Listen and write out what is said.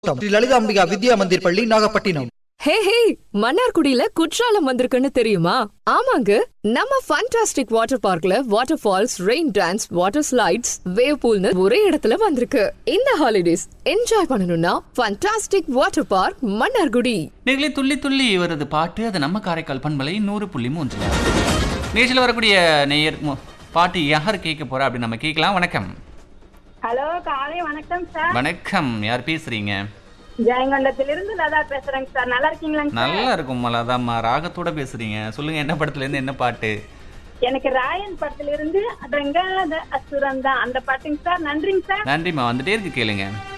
ஸ்ரீ லலிதாம்பிகா வித்யா மந்திர் பள்ளி நாகப்பட்டினம் ஹே ஹே மன்னார்குடியில குற்றாலம் வந்திருக்குன்னு தெரியுமா ஆமாங்க நம்ம ஃபண்டாஸ்டிக் வாட்டர் பார்க்ல water falls rain dance water slides wave பூல்னு ஒரே இடத்துல வந்திருக்கு இந்த ஹாலிடேஸ் என்ஜாய் பண்ணணும்னா ஃபண்டாஸ்டிக் வாட்டர் பார்க் மன்னார்குடி நீங்களே துள்ளி துள்ளி வருது பாட்டு அது நம்ம காரைக்கால் பண்பலை நூறு புள்ளி மூன்று நிகழ்ச்சியில் வரக்கூடிய நேயர் மு- பாட்டு யார் கேட்க போறா அப்படின்னு நம்ம கேட்கலாம் வணக்கம் ஹலோ காலை வணக்கம் சார் வணக்கம் யார் பேசுறீங்க ஜெயங்கொண்டத்திலிருந்து லதா பேசுறேங்க சார் நல்லா இருக்கீங்களாங்க சார் நல்லா இருக்கும் மலாதாம்மா ராகத்தோட பேசுறீங்க சொல்லுங்க என்ன படத்துல இருந்து என்ன பாட்டு எனக்கு ராயன் படத்துல இருந்து அதங்காத அசுரம் தான் அந்த பாட்டுங்க சார் நன்றிங்க சார் நன்றிம்மா வந்துட்டே இருக்கு கேளுங்க